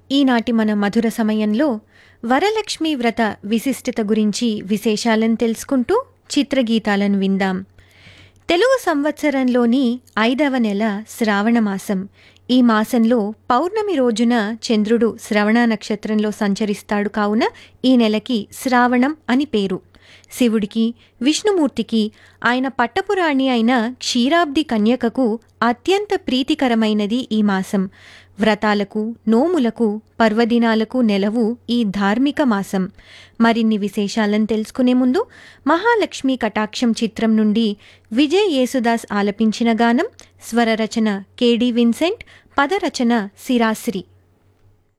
ఈనాటి మన మధుర సమయంలో వరలక్ష్మి వ్రత విశిష్టత గురించి విశేషాలను తెలుసుకుంటూ చిత్రగీతాలను విందాం తెలుగు సంవత్సరంలోని ఐదవ నెల శ్రావణ మాసం ఈ మాసంలో పౌర్ణమి రోజున చంద్రుడు శ్రవణ నక్షత్రంలో సంచరిస్తాడు కావున ఈ నెలకి శ్రావణం అని పేరు శివుడికి విష్ణుమూర్తికి ఆయన పట్టపురాణి అయిన క్షీరాబ్ది కన్యకకు అత్యంత ప్రీతికరమైనది ఈ మాసం వ్రతాలకు నోములకు పర్వదినాలకు నెలవు ఈ ధార్మిక మాసం మరిన్ని విశేషాలను తెలుసుకునే ముందు మహాలక్ష్మి కటాక్షం చిత్రం నుండి విజయ్ యేసుదాస్ ఆలపించిన గానం స్వరరచన కెడి విన్సెంట్ పదరచన సిరాశ్రీ